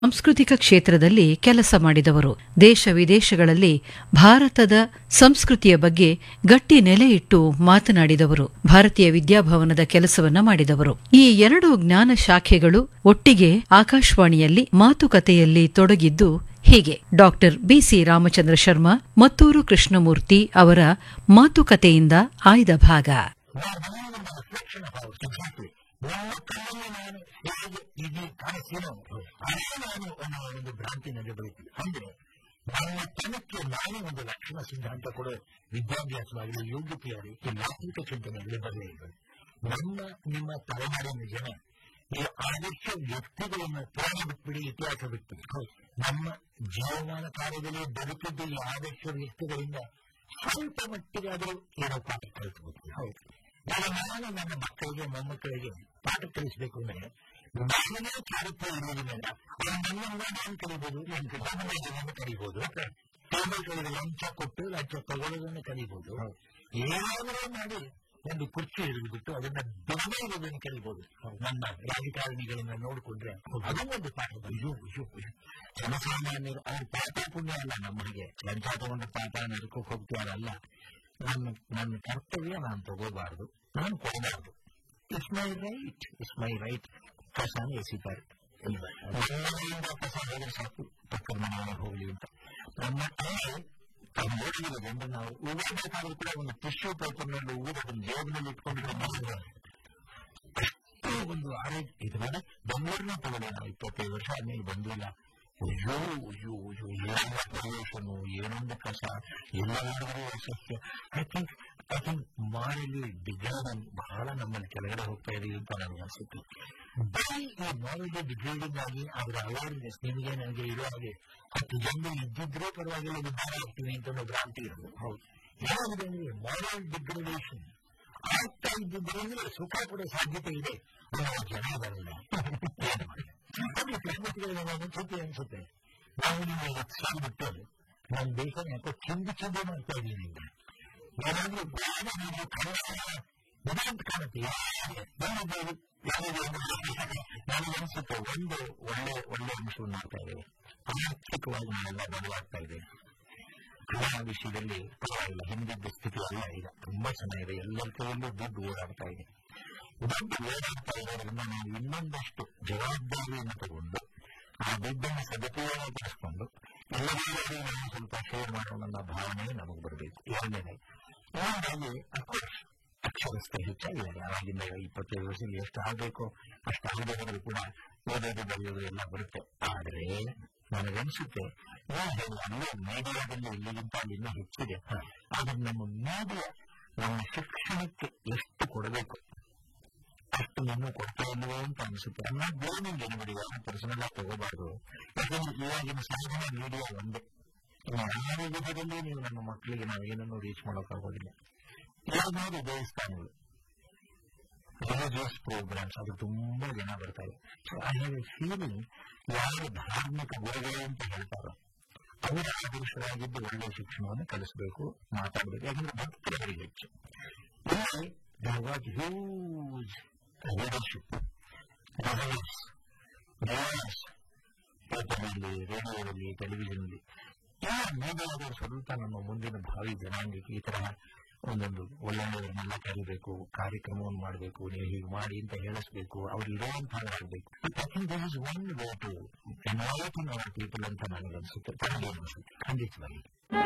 ಸಾಂಸ್ಕೃತಿಕ ಕ್ಷೇತ್ರದಲ್ಲಿ ಕೆಲಸ ಮಾಡಿದವರು ದೇಶ ವಿದೇಶಗಳಲ್ಲಿ ಭಾರತದ ಸಂಸ್ಕೃತಿಯ ಬಗ್ಗೆ ಗಟ್ಟಿ ನೆಲೆಯಿಟ್ಟು ಮಾತನಾಡಿದವರು ಭಾರತೀಯ ವಿದ್ಯಾಭವನದ ಕೆಲಸವನ್ನ ಮಾಡಿದವರು ಈ ಎರಡು ಜ್ಞಾನ ಶಾಖೆಗಳು ಒಟ್ಟಿಗೆ ಆಕಾಶವಾಣಿಯಲ್ಲಿ ಮಾತುಕತೆಯಲ್ಲಿ ತೊಡಗಿದ್ದು ಹೀಗೆ ಡಾಕ್ಟರ್ ಬಿಸಿ ರಾಮಚಂದ್ರ ಶರ್ಮಾ ಮತ್ತೂರು ಕೃಷ್ಣಮೂರ್ತಿ ಅವರ ಮಾತುಕತೆಯಿಂದ ಆಯ್ದ ಭಾಗ ನಮ್ಮ ಕಣ್ಣನ್ನು ನಾನು ಹೇಗೆ ಇದು ಕಾಣಿಸ್ತೀನೋ ಅದೇ ನಾನು ಅನ್ನೋ ಒಂದು ಭ್ರಾಂತಿನಲ್ಲಿ ಬರುತ್ತೀನಿ ಅಂದ್ರೆ ನನ್ನ ತನಕ್ಕೆ ನಾನೇ ಒಂದು ಲಕ್ಷಣ ಸಿದ್ಧಾಂತ ಕೊಡೋ ವಿದ್ಯಾಭ್ಯಾಸವಾಗಲಿ ಯೋಗ್ಯತೆಯಾಗಲಿ ನಾಸ್ತಿಕ ಚಿಂತನೆಯಾಗಲಿ ಬರಲೇ ಇಲ್ಲ ನಮ್ಮ ನಿಮ್ಮ ತಲೆಮಾರಿನ ಜನ ಈ ಆದರ್ಶ ವ್ಯಕ್ತಿಗಳನ್ನ ಪುರಾಣ ಬಿಟ್ಬಿಡಿ ಇತಿಹಾಸ ಬಿಟ್ಬಿಡಿ ನಮ್ಮ ಜೀವಮಾನ ಕಾರ್ಯದಲ್ಲಿ ಬದುಕಿದ್ದ ಈ ಆದರ್ಶ ವ್ಯಕ್ತಿಗಳಿಂದ ಸ್ವಲ್ಪ ಮಟ್ಟಿಗಾದರೂ ಏನೋ ಪಾಠ ಕಲಿತುಬಿಡ್ತೀವಿ ಹೌದು ಈಗ ನಾನು ನನ್ನ ಮಕ್ಕಳಿಗೆ ಮೊಮ್ಮಕ್ಕಳಿಗೆ ಪಾಠ ಕಲಿಸಬೇಕು ಅಂದ್ರೆ ನನಗೆ ಚಾರಿತ್ರ್ಯ ಇರುವುದಿಲ್ಲ ಅವ್ರು ನನ್ನನ್ನ ನಾನು ಕಲಿಬಹುದು ನನ್ನ ಕಲಿಬಹುದು ಟೇಬಲ್ ಕಡೆಗೆ ಲಂಚ ಕೊಟ್ಟು ಲಂಚ ತಗೊಳ್ಳೋದನ್ನು ಕಲಿಬಹುದು ಏನಾದರೂ ಮಾಡಿ ಒಂದು ಕುರ್ಚಿ ಹಿಡಿದುಬಿಟ್ಟು ಅದನ್ನ ಬಿಡದೇ ಇರೋದನ್ನು ಕಲಿಬಹುದು ನಮ್ಮ ರಾಜಕಾರಣಿಗಳನ್ನ ನೋಡಿಕೊಂಡ್ರೆ ಅದು ಒಂದು ಪಾಠ ಅಯ್ಯೋ ಅಯ್ಯೋ ಅಯ್ಯೋ ಜನಸಾಮಾನ್ಯರು ಅವ್ರ ಪಾಪ ಪುಣ್ಯ ಅಲ್ಲ ನಮ್ಮ ಹಾಗೆ ಲಂಚ ತಗೊಂಡ ಪಾಪ ನಡ್ಕೋಕ್ ಹೋಗ್ತಾರಲ್ಲ ನನ್ನ ನನ್ನ ಕರ್ತವ್ಯ ನಾನು ತಗೋಬಾರ್ದು ನಾನು ಕೊಡಬಾರ್ದು it's my right it's my right ಕಸನ ಎಸಿತಾರೆ ನನ್ನಿಂದ ಕಸ ಹೋದ್ರೆ ಸಾಕು ಪಕ್ಕದ ಮನೆಯೊಳಗೆ ಹೋಗ್ಲಿ ಅಂತ ನಮ್ಮ ತಾಯಿ ತಾವು ನೋಡಿದ್ರೆ ಜನರು ನಾವು ಉಗಿಬೇಕಾದ್ರೂ ಕೂಡ ಒಂದು ಟಿಶ್ಯೂ ಪೇಪರ್ನಲ್ಲಿ ಉಗಿದು ಅದನ್ನ ಜೇಬಿನಲ್ಲಿ ಇಟ್ಕೊಂಡಿರೋ ಮಾಡಿದ್ದಾರೆ ಅಷ್ಟು ಒಂದು ಆರೋಗ್ಯ ಇದು ಬೇಡ ಬೆಂಗಳೂರಿನ ತಗೊಳ್ಳಿ ನಾವು ಇಪ್ಪತ್ತೈದು ವರ್ಷ ಆದ್ಮೇಲೆ ಬಂದಿಲ್ಲ ಅಯ್ಯೋ ಅಯ್ಯೋ ಅಯ್ಯೋ ಏನೊಂದು ಪ್ರವೇಶನು ಏನೊಂದು ಕಸ ಎಲ್ಲ ಮಾಡಿದ್ರು ಅಸಹ್ಯ I think I think morally degrade ಬಹಳ ನಮ್ಮಲ್ಲಿ ಕೆಳಗಡೆ ಹೋಗ್ತಾ ಇದೆ ಅಂತ ನನಗೆ ಅನ್ಸುತ್ತೆ ಬರೀ ಈ ಮಾರಲಿ ಡಿಗ್ರೇಡಿಂಗ್ ಆಗಿ ಅವರ ಅವೇರ್ನೆಸ್ ನಿಮಗೆ ನನಗೆ ಇರೋ ಹಾಗೆ ಹತ್ತು ಜನ ಇದ್ದಿದ್ರೆ ಪರವಾಗಿಲ್ಲ ಉದ್ಧಾರ ಆಗ್ತೀವಿ ಅಂತ ಒಂದು ಭ್ರಾಂತಿ ಇರೋದು ಹೌದು ಏನಾಗಿದೆ ಅಂದ್ರೆ ಮಾರಲ್ ಡಿಗ್ರೇಡೇಷನ್ ಆಗ್ತಾ ಇದ್ದಿದ್ರೆ ಅಂದ್ರೆ ಸುಖ ಕೊಡೋ ಸಾಧ್ಯತೆ ಇದೆ ನಾವು ಜನ ಬರಲ್ಲ ಅದು ಕೃಷ್ಣತಿಗಳಿಗೆ ಅನ್ಸುತ್ತೆ ಅನ್ಸುತ್ತೆ ನಾವು ನಿಮ್ಮ ಹೆಚ್ಚಾಗಿ ಬಿಟ್ಟು ನಮ್ಮ ದೇಶ ಯಾಕೋ ಚಿಂದಿ ಚಿಂದಿ ಮಾಡ್ತಾ ಇದ್ದೀವಿ ಈಗ ಏನಾದ್ರೂ ಬೇಗ ನೀವು ಕನ್ನಡ ಅಂತ ಕಾಣುತ್ತೆ ನಮ್ಮದು ನನಗೆ ಅನ್ಸುತ್ತೆ ಒಂದು ಒಳ್ಳೆ ಒಳ್ಳೆ ಅಂಶವನ್ನು ಮಾಡ್ತಾ ಇದ್ದೇವೆ ಆರ್ಥಿಕವಾಗಿ ನಾವೆಲ್ಲ ಬದಲಾಗ್ತಾ ಇದ್ದೇವೆ ಕನ್ನಡ ವಿಷಯದಲ್ಲಿ ಪರವಾಗಿಲ್ಲ ಹಿಂದಿದ್ದ ಸ್ಥಿತಿ ಅಲ್ಲ ಈಗ ತುಂಬಾ ಚೆನ್ನಾಗಿದೆ ಎಲ್ಲರ ಕೈಯಲ್ಲೂ ದುಡ್ಡು ಓಡಾಡ್ತಾ ಇದೆ ದುಡ್ಡು ಓಡಾಡ್ತಾ ಇರೋದ್ರಿಂದ ನಾವು ಇನ್ನೊಂದಷ್ಟು ಜವಾಬ್ದಾರಿಯನ್ನು ತಗೊಂಡು ಆ ದುಡ್ಡನ್ನು ಸದುಪಯೋಗಪಡಿಸಿಕೊಂಡು ಎಲ್ಲರಿಗೂ ನಾವು ಸ್ವಲ್ಪ ಶೇರ್ ಮಾಡೋಣ ಅನ್ನೋ ಭಾವನೆ ನಮಗೆ ಬರಬೇಕು ಎರಡನೇದಾಗಿ ಎರಡನೇದಾಗಿ ಅಫ್ಕೋರ್ಸ್ ಅಕ್ಷರಸ್ಥ ಹೆಚ್ಚಾಗಿದೆ ಆವಾಗಿಂದ ಇಪ್ಪತ್ತೈದು ವರ್ಷದಲ್ಲಿ ಎಷ್ಟು ಆಗಬೇಕೋ ಅಷ್ಟು ಆಗದೆ ಹೋದರೂ ಕೂಡ ಓದೋದು ಬರೆಯೋದು ಎಲ್ಲ ಬರುತ್ತೆ ಆದರೆ ನನಗನ್ಸುತ್ತೆ ಅಲ್ಲೇ ಮೀಡಿಯಾದಲ್ಲಿ ಇಲ್ಲಿಗಿಂತ ಇನ್ನೂ ಹೆಚ್ಚಿದೆ ಆದ್ರೆ ನಮ್ಮ ಮೀಡಿಯಾ ನಮ್ಮ ಶಿಕ್ಷಣಕ್ಕೆ ಎಷ್ಟು ಕೊಡಬೇಕು ಅಷ್ಟು ಇನ್ನೂ ಕೊಡ್ತಾ ಇಲ್ವೋ ಅಂತ ಅನಿಸುತ್ತೆ ಅನ್ನ ಬ್ಲೇಮಿಂಗ್ ಏನ್ಬಿಡಿ ಯಾವ ಪರ್ಸನಲ್ ಆಗಿ ತಗೋಬಾರ್ದು ಯಾಕಂದ್ರೆ ಇವಾಗಿನ ಸಾಧನೆ ಮೀಡಿಯಾ ಒಂದೇ ಯಾವ ವಿಧದಲ್ಲಿ ನೀವು ನಮ್ಮ ಮಕ್ಕಳಿಗೆ ನಾವು ಏನನ್ನು ರೀಚ್ ಮಾಡೋಕ್ಕಾಗೋದಿಲ್ಲ ಯಾವ್ದಾದ್ರು ದೇವಸ್ಥಾನಗಳು ರಿಲಿಜಿಯಸ್ ಪ್ರೋಗ್ರಾಮ್ಸ್ ಅದು ತುಂಬಾ ಜನ ಬರ್ತಾರೆ so I have a feeling ಯಾರು ಧಾರ್ಮಿಕ ಗುರುಗಳು ಅಂತ ಹೇಳ್ತಾರೋ ಅವರ ಆದರ್ಶರಾಗಿದ್ದು ಒಳ್ಳೆಯ ಶಿಕ್ಷಣವನ್ನು ಕಲಿಸಬೇಕು ಮಾತಾಡಬೇಕು ಯಾಕಂದ್ರೆ ಭಕ್ತರಿಗೆ ಹೆಚ್ಚು ಇಲ್ಲಿ what huge leadership results reverse ಪೇಪರ್ನಲ್ಲಿ ರೇಡಿಯೋದಲ್ಲಿ ಟೆಲಿವಿಷನ್ನಲ್ಲಿ ಎಲ್ಲ ಮೀಡಿಯಾದವರು ಸ್ವಲ್ಪ ನಮ್ಮ ಮುಂದಿನ ಭಾವಿ ಜನಾಂಗಕ್ಕೆ ಈ ತರಹ ಒಂದೊಂದು ಒಳ್ಳೆಯವರನ್ನೆಲ್ಲ ಕರಿಬೇಕು ಕಾರ್ಯಕ್ರಮವನ್ನು ಮಾಡಬೇಕು ನೀವು ಹೀಗೆ ಮಾಡಿ ಅಂತ ಹೇಳಿಸ್ಬೇಕು ಅವ್ರು ಇರುವಂತಹದ್ದಾಗಬೇಕು I think this is one way to enlighten our people ಅಂತ ನನಗನ್ಸುತ್ತೆ ತನಗೆ ಅನಿಸುತ್ತೆ ಖಂಡಿತವಾಗಿ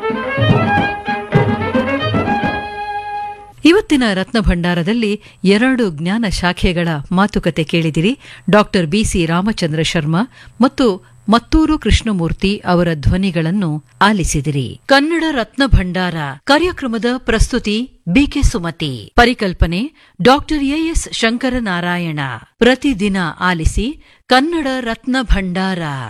ಇವತ್ತಿನ ರತ್ನ ಭಂಡಾರದಲ್ಲಿ ಎರಡು ಜ್ಞಾನ ಶಾಖೆಗಳ ಮಾತುಕತೆ ಕೇಳಿದಿರಿ ಡಾಕ್ಟರ್ ಬಿಸಿ ರಾಮಚಂದ್ರ ಶರ್ಮಾ ಮತ್ತು ಮತ್ತೂರು ಕೃಷ್ಣಮೂರ್ತಿ ಅವರ ಧ್ವನಿಗಳನ್ನು ಆಲಿಸಿದಿರಿ ಕನ್ನಡ ರತ್ನ ಭಂಡಾರ ಕಾರ್ಯಕ್ರಮದ ಪ್ರಸ್ತುತಿ ಬಿಕೆ ಸುಮತಿ ಪರಿಕಲ್ಪನೆ ಡಾಕ್ಟರ್ ಎಎಸ್ ಶಂಕರನಾರಾಯಣ ಪ್ರತಿದಿನ ಆಲಿಸಿ ಕನ್ನಡ ರತ್ನ ಭಂಡಾರ